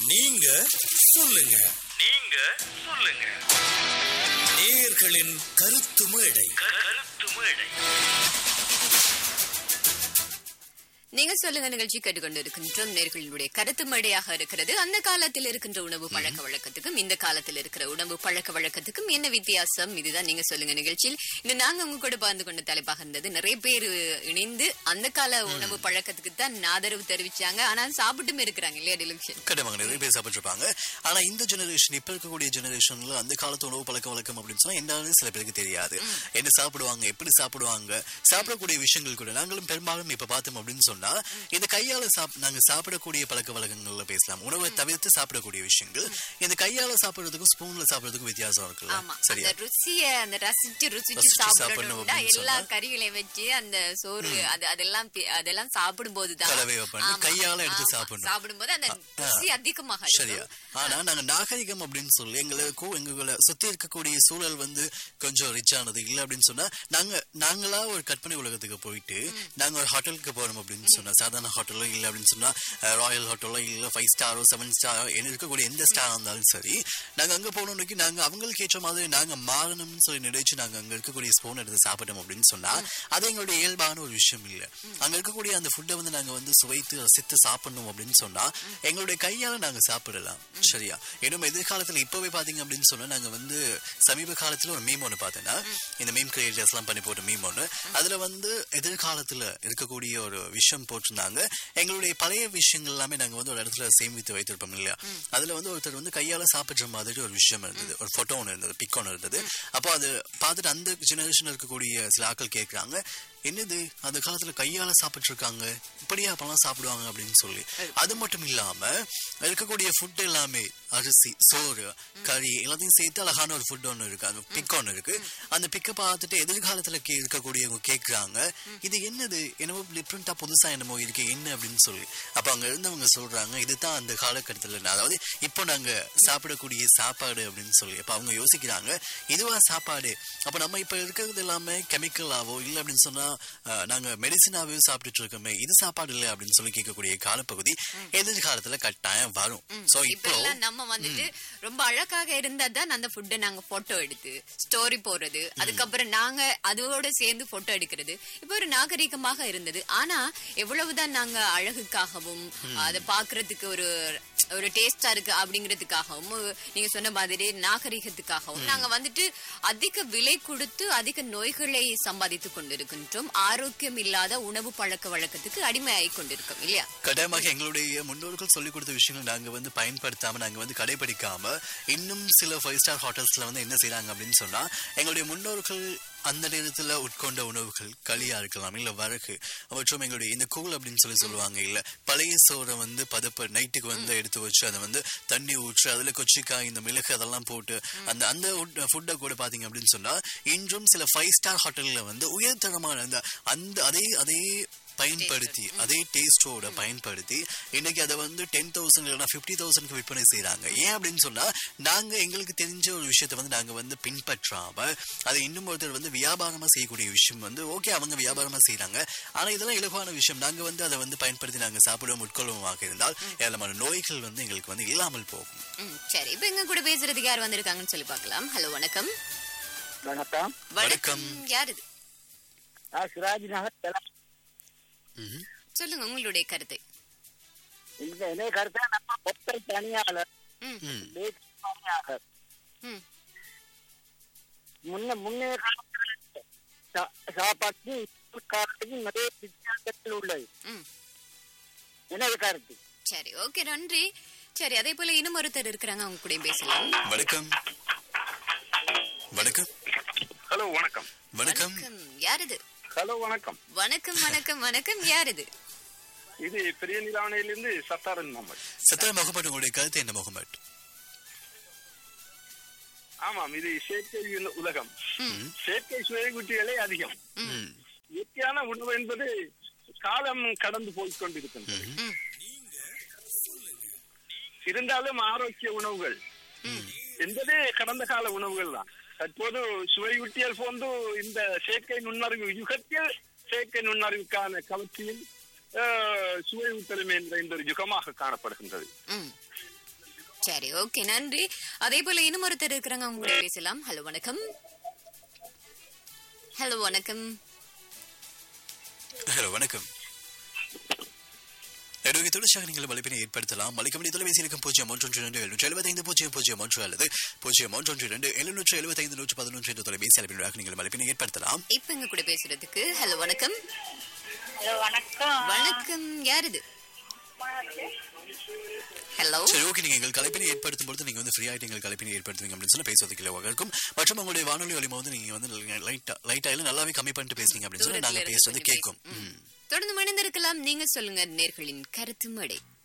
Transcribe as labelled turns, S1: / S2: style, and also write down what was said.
S1: நீங்க சொல்லுங்க
S2: நீங்க சொல்லுங்க
S1: நேயர்களின் கருத்து மேடை
S2: கருத்து மேடை
S3: நீங்க சொல்லுங்க நிகழ்ச்சி கேட்டுக்கொண்டிருக்கின்றோம் நேர்களுடைய கருத்து மேடையாக இருக்கிறது அந்த காலத்தில் இருக்கின்ற உணவு பழக்க வழக்கத்துக்கும் இந்த காலத்தில் இருக்கிற உணவு பழக்க வழக்கத்துக்கும் என்ன வித்தியாசம் இதுதான் நீங்க சொல்லுங்க நிகழ்ச்சியில் இந்த நாங்க உங்க கூட பகிர்ந்து கொண்ட தலைப்பாக இருந்தது நிறைய பேர் இணைந்து அந்த கால உணவு பழக்கத்துக்கு தான் ஆதரவு தெரிவிச்சாங்க ஆனா சாப்பிட்டும் இருக்கிறாங்க இல்லையா டிலக்ஷன்
S4: கண்டிப்பாங்க நிறைய பேர் சாப்பிட்டுருப்பாங்க ஆனா இந்த ஜெனரேஷன் இப்ப இருக்கக்கூடிய ஜெனரேஷன்ல அந்த காலத்து உணவு பழக்க வழக்கம் அப்படின்னு சொன்னா என்னன்னு சில பேருக்கு தெரியாது என்ன சாப்பிடுவாங்க எப்படி சாப்பிடுவாங்க சாப்பிடக்கூடிய விஷயங்கள் கூட நாங்களும் பெரும்பாலும் இப்ப பார்த்தோம் அப்படின்னு சொன்னா இந்த கையால சாப் நாங்க சாப்பிடக்கூடிய பழக்க வழக்கங்கள்ல பேசலாம் உணவை தவிர்த்து சாப்பிடக்கூடிய விஷயங்கள் இந்த கையால சாப்பிடுறதுக்கும் ஸ்பூன்ல சாப்பிடுறதுக்கும் வித்தியாசம்
S3: ஆமா
S4: இருக்குல்ல
S3: அந்த
S4: சரியா
S3: ருசிய அந்த ரசிச்சு ருசிச்சு
S4: ரசிச்சு சாப்பிடணும்
S3: சாப்பிடணும்னா
S4: அப்படின்னு
S3: எல்லா
S4: சொன்னா.
S3: கறிகளையும் வச்சு அந்த சோறு அது அதெல்லாம் பி- அதெல்லாம் சாப்பிடும் போதுதான்
S4: கலவையை பண்ணி
S3: ஆமா,
S4: கையால எடுத்து
S3: ஆமா.
S4: சாப்பிடணும்.
S3: சாப்பிடும்போது அந்த ருசி அதிகமாக
S4: சரியா ஆனா நாங்க நாகரிகம் அப்படின்னு சொல்லி எங்களுக்கும் எங்களை சுத்தி இருக்கக்கூடிய சூழல் வந்து கொஞ்சம் ரிச் ஆனது இல்ல அப்படின்னு சொன்னா நாங்க நாங்களா ஒரு கற்பனை உலகத்துக்கு போயிட்டு நாங்க ஒரு ஹோட்டலுக்கு போறோம் அப்படின்னு சொன்னா சாதாரண ஹோட்டலோ இல்ல அப்படின்னு சொன்னா ராயல் ஹோட்டலோ இல்ல ஃபைவ் ஸ்டாரோ செவன் ஸ்டாரோ இருக்கக்கூடிய எந்த ஸ்டார் இருந்தாலும் சரி நாங்க அங்க போனோம்னு நாங்க அவங்களுக்கு ஏற்ற மாதிரி நாங்க மாறணும்னு சொல்லி நினைச்சு நாங்க அங்க இருக்கக்கூடிய ஸ்பூன் எடுத்து சாப்பிட்டோம் அப்படின்னு சொன்னா அது எங்களுடைய இயல்பான ஒரு விஷயம் இல்ல அங்க இருக்கக்கூடிய அந்த ஃபுட்டை வந்து நாங்க வந்து சுவைத்து ரசித்து சாப்பிடணும் அப்படின்னு சொன்னா எங்களுடைய கையால நாங்க சாப்பிடலாம் சரியா இன்னும் எதிர்காலத்துல இப்பவே பாத்தீங்க அப்படின்னு சொன்னா நாங்க வந்து சமீப காலத்துல ஒரு மீம் ஒண்ணு பார்த்தேன்னா இந்த மீம் கிரியேட்டர்ஸ் எல்லாம் பண்ணி போட்ட மீம் ஒண்ணு அதுல வந்து எதிர்காலத்துல இருக்கக்கூடிய ஒரு விஷயம் போட்டிருந்தாங்க எங்களுடைய பழைய விஷயங்கள் எல்லாமே நாங்க வந்து ஒரு இடத்துல சேமித்து வைத்திருப்போம் இல்லையா அதுல வந்து ஒருத்தர் வந்து கையால சாப்பிடுற மாதிரி ஒரு விஷயம் இருந்தது ஒரு போட்டோ ஒன்று இருந்தது பிக் ஒன்று இருந்தது அப்போ அது பார்த்துட்டு அந்த ஜெனரேஷன் இருக்கக்கூடிய சில ஆட்கள் கேட்கறாங்க என்னது அந்த காலத்துல கையால சாப்பிட்டு இருக்காங்க இப்படியா அப்பெல்லாம் சாப்பிடுவாங்க அப்படின்னு சொல்லி அது மட்டும் இல்லாம இருக்கக்கூடிய ஃபுட் எல்லாமே அரிசி சோறு கறி எல்லாத்தையும் சேர்த்து அழகான ஒரு ஃபுட் ஒன்று இருக்கு அந்த பிக் ஒன்று இருக்கு அந்த பிக்கை பார்த்துட்டு எதிர்காலத்துல கே- இருக்கக்கூடியவங்க கேட்கறாங்க இது என்னது என்னமோ டிஃப்ரெண்டா புதுசா என்னமோ இருக்கு என்ன அப்படின்னு சொல்லி அப்ப அங்க இருந்தவங்க சொல்றாங்க இதுதான் அந்த காலகட்டத்துல அதாவது இப்போ நாங்க சாப்பிடக்கூடிய சாப்பாடு அப்படின்னு சொல்லி அப்ப அவங்க யோசிக்கிறாங்க இதுவா சாப்பாடு அப்ப நம்ம இப்ப இருக்கிறது எல்லாமே கெமிக்கலாவோ இல்ல அப்படின்னு சொன்னா அஹ், நாங்க மெடிசினாவே சாப்பிட்டுட்டு இருக்கோமே இது சாப்பாடு இல்லை அப்படின்னு சொல்லி கேட்கக்கூடிய காலப்பகுதி எதிர்காலத்துல கட்டாயம் வரும் சோ
S3: இப்ப
S4: இப்போ
S3: எல்லாம் நம்ம வந்துட்டு ரொம்ப அழகாக இருந்தா தான் அந்த ஃபுட்டை நாங்க போட்டோ எடுத்து ஸ்டோரி போடுறது அதுக்கப்புறம் நாங்க அதோட சேர்ந்து போட்டோ எடுக்கிறது இப்ப ஒரு நாகரிகமாக இருந்தது ஆனா எவ்வளவுதான் நாங்க அழகுக்காகவும் அதை பாக்குறதுக்கு ஒரு ஒரு டேஸ்டா இருக்கு அப்படிங்கிறதுக்காகவும் நீங்க சொன்ன மாதிரி நாகரிகத்துக்காகவும் நாங்க வந்துட்டு அதிக விலை கொடுத்து அதிக நோய்களை சம்பாதித்துக் கொண்டிருக்கின்றோம் ஆரோக்கியம் இல்லாத உணவு பழக்க வழக்கத்துக்கு அடிமையாகி கொண்டிருக்கோம் இல்லையா
S4: கட்டாயமாக எங்களுடைய முன்னோர்கள் சொல்லிக் கொடுத்த விஷயங்கள் நாங்க வந்து பயன்படுத்தாம நாங்க வந்து கடைபிடிக்காம இன்னும் சில ஃபைவ் ஸ்டார் ஹோட்டல்ஸ்ல வந்து என்ன செய்றாங்க அப்படின்னு சொன்னா எங்களுடைய முன்னோர்கள் அந்த நேரத்துல உட்கொண்ட உணவுகள் களியா இருக்கலாம் இல்ல வரகு மற்றும் எங்களுடைய இந்த கூழ் அப்படின்னு சொல்லி சொல்லுவாங்க இல்ல பழைய சோறை வந்து பதப்ப நைட்டுக்கு வந்து எடுத்து வச்சு அதை வந்து தண்ணி ஊற்றி அதுல கொச்சிக்காய் இந்த மிளகு அதெல்லாம் போட்டு அந்த அந்த ஃபுட்டை கூட பாத்தீங்க அப்படின்னு சொன்னா இன்றும் சில ஃபைவ் ஸ்டார் ஹோட்டல்ல வந்து உயர்தரமான அந்த அந்த அதே அதே பயன்படுத்தி அதே டேஸ்டோட பயன்படுத்தி இன்னைக்கு அதை வந்து டென் தௌசண்ட் இல்லைனா ஃபிஃப்டி தௌசண்ட்க்கு விற்பனை செய்றாங்க ஏன் அப்படின்னு சொன்னா நாங்க எங்களுக்கு தெரிஞ்ச ஒரு விஷயத்தை வந்து நாங்க வந்து பின்பற்றாம அதை இன்னும் ஒருத்தர் வந்து வியாபாரமா செய்யக்கூடிய விஷயம் வந்து ஓகே அவங்க வியாபாரமா செய்றாங்க ஆனா இதெல்லாம் இலகுவான விஷயம் நாங்க வந்து அதை வந்து பயன்படுத்தி நாங்க சாப்பிடுவோம் உட்கொள்வோமாக இருந்தால் ஏராளமான நோய்கள் வந்து எங்களுக்கு வந்து இல்லாமல் போகும்
S3: ம், சரி இப்ப எங்க கூட பேசுறதுக்கு யார் வந்திருக்காங்கன்னு சொல்லி பார்க்கலாம் ஹலோ வணக்கம்
S5: வணக்கம்
S4: வணக்கம்.
S3: யார் இது
S5: நான் சிராஜ் நகர் தெல-
S4: ம்ஹும்.
S3: சொல்லுங்க உங்களுடைய கருத்தை
S5: இந்த இதே கருத்தை நம்ம ஒற்றை தனியாளர்
S3: ம்,
S4: ம்.
S5: தேசிய தனியாளர்
S3: ம்.
S5: முன்ன முன்னே காலத்துல சா- சாப்பாட்டுக்கு இப்ப காலத்துக்கு நிறைய வித்தியாசத்தில் உள்ளது
S3: ம்.
S5: எனது கருத்து
S3: சரி ஓகே நன்றி சரி அதே போல இன்னும் ஒருத்தர் இருக்கிறாங்க அவங்க கூட பேசலாம்
S4: வணக்கம் வணக்கம்
S2: ஹலோ வணக்கம்
S4: வணக்கம்
S3: வணக்கம் யார் இது
S2: ஹலோ வணக்கம்
S3: வணக்கம் வணக்கம் வணக்கம் யார் இது
S2: இது பெரிய நிலாவணையிலிருந்து சத்தாரன் முகமது
S4: சத்தா முகமது உங்களுடைய கருத்து என்ன முகமது
S2: ஆமாம் இது செயற்கை உல- உலகம்
S3: ம்.
S2: செயற்கை சுவைகுட்டிகளே அதிகம்
S4: ம்.
S2: இயற்கையான உணவு என்பது காலம் கடந்து போய்க் கொண்டிருக்கின்றது
S3: ம்.
S2: இருந்தாலும் ஆரோக்கிய உணவுகள் என்பது கடந்த கால உணவுகள் தான் தற்போது சுவையூட்டியல் போன்று இந்த செயற்கை நுண்ணறிவு யுகத்தில் செயற்கை நுண்ணறிவுக்கான கவர்ச்சியில் சுவை ஊட்டலும் என்ற இந்த ஒரு யுகமாக காணப்படுகின்றது
S3: ம் சரி ஓகே நன்றி அதே போல இன்னும் ஒருத்தர் இருக்கிறாங்க அவங்க கூட பேசலாம் ஹலோ வணக்கம் ஹலோ வணக்கம்
S4: ஹலோ வணக்கம் நடுவே தொடர்ச்சியாக நீங்கள் வலைப்பினை ஏற்படுத்தலாம் மலைக்கமணி தொலைபேசி இலக்கம் பூஜ்ஜியம் ஒன்றொன்று இரண்டு எழுநூற்றி எழுபத்தைந்து பூஜ்ஜியம் பூஜ்ஜியம் ஒன்று அல்லது பூஜ்ஜியம் ஒன்றொன்று இரண்டு எழுநூற்றி எழுபத்தைந்து நூற்றி பதினொன்று என்ற தொலைபேசி அழைப்பினராக நீங்கள் வலைப்பினை ஏற்படுத்தலாம்
S3: இப்ப எங்க கூட பேசுறதுக்கு ஹலோ வணக்கம்
S6: ஹலோ வணக்கம்
S3: வணக்கம் யார் இது ஹலோ
S4: சரி ஓகே நீங்க எங்கள் கலைப்பினை ஏற்படுத்தும் பொழுது நீங்க வந்து ஃப்ரீ ஆயிட்டு எங்கள் கலைப்பினை ஏற்படுத்துவீங்க அப்படின்னு சொல்லி பேசுவதற்கு இல்லை இருக்கும் மற்றும் உங்களுடைய வானொலி ஒலிமா வந்து நீங்க வந்து லைட்டா லைட்டா இல்ல நல்லாவே கம்மி பண்ணிட்டு பேசுறீங்க அப்படின்னு சொல்லி நாங்க
S3: தூரத்துல
S4: பேசுறது
S3: இருந்து
S4: கேட்கும்
S3: பேசு. ம். தொடர்ந்து மணிந்திருக்கலாம் நீங்க சொல்லுங்க நேர்களின் கருத்து மடை